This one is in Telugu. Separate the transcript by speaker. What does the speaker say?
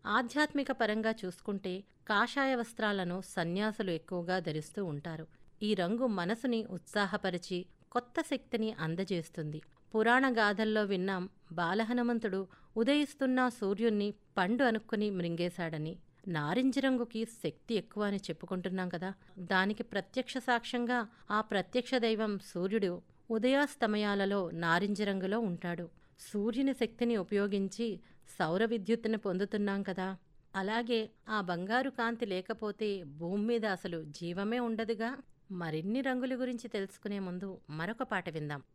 Speaker 1: ఆధ్యాత్మిక పరంగా చూసుకుంటే కాషాయ వస్త్రాలను సన్యాసులు ఎక్కువగా ధరిస్తూ ఉంటారు ఈ రంగు మనసుని ఉత్సాహపరిచి కొత్త శక్తిని అందజేస్తుంది పురాణ గాథల్లో విన్నాం బాలహనుమంతుడు ఉదయిస్తున్న సూర్యుణ్ణి పండు అనుకుని మృంగేశాడని నారింజ రంగుకి శక్తి ఎక్కువ అని చెప్పుకుంటున్నాం కదా దానికి ప్రత్యక్ష సాక్ష్యంగా ఆ ప్రత్యక్ష దైవం సూర్యుడు ఉదయాస్తమయాలలో నారింజ రంగులో ఉంటాడు సూర్యుని శక్తిని ఉపయోగించి సౌర విద్యుత్తును పొందుతున్నాం కదా అలాగే ఆ బంగారు కాంతి లేకపోతే భూమి మీద అసలు జీవమే ఉండదుగా మరిన్ని రంగుల గురించి తెలుసుకునే ముందు మరొక పాట విందాం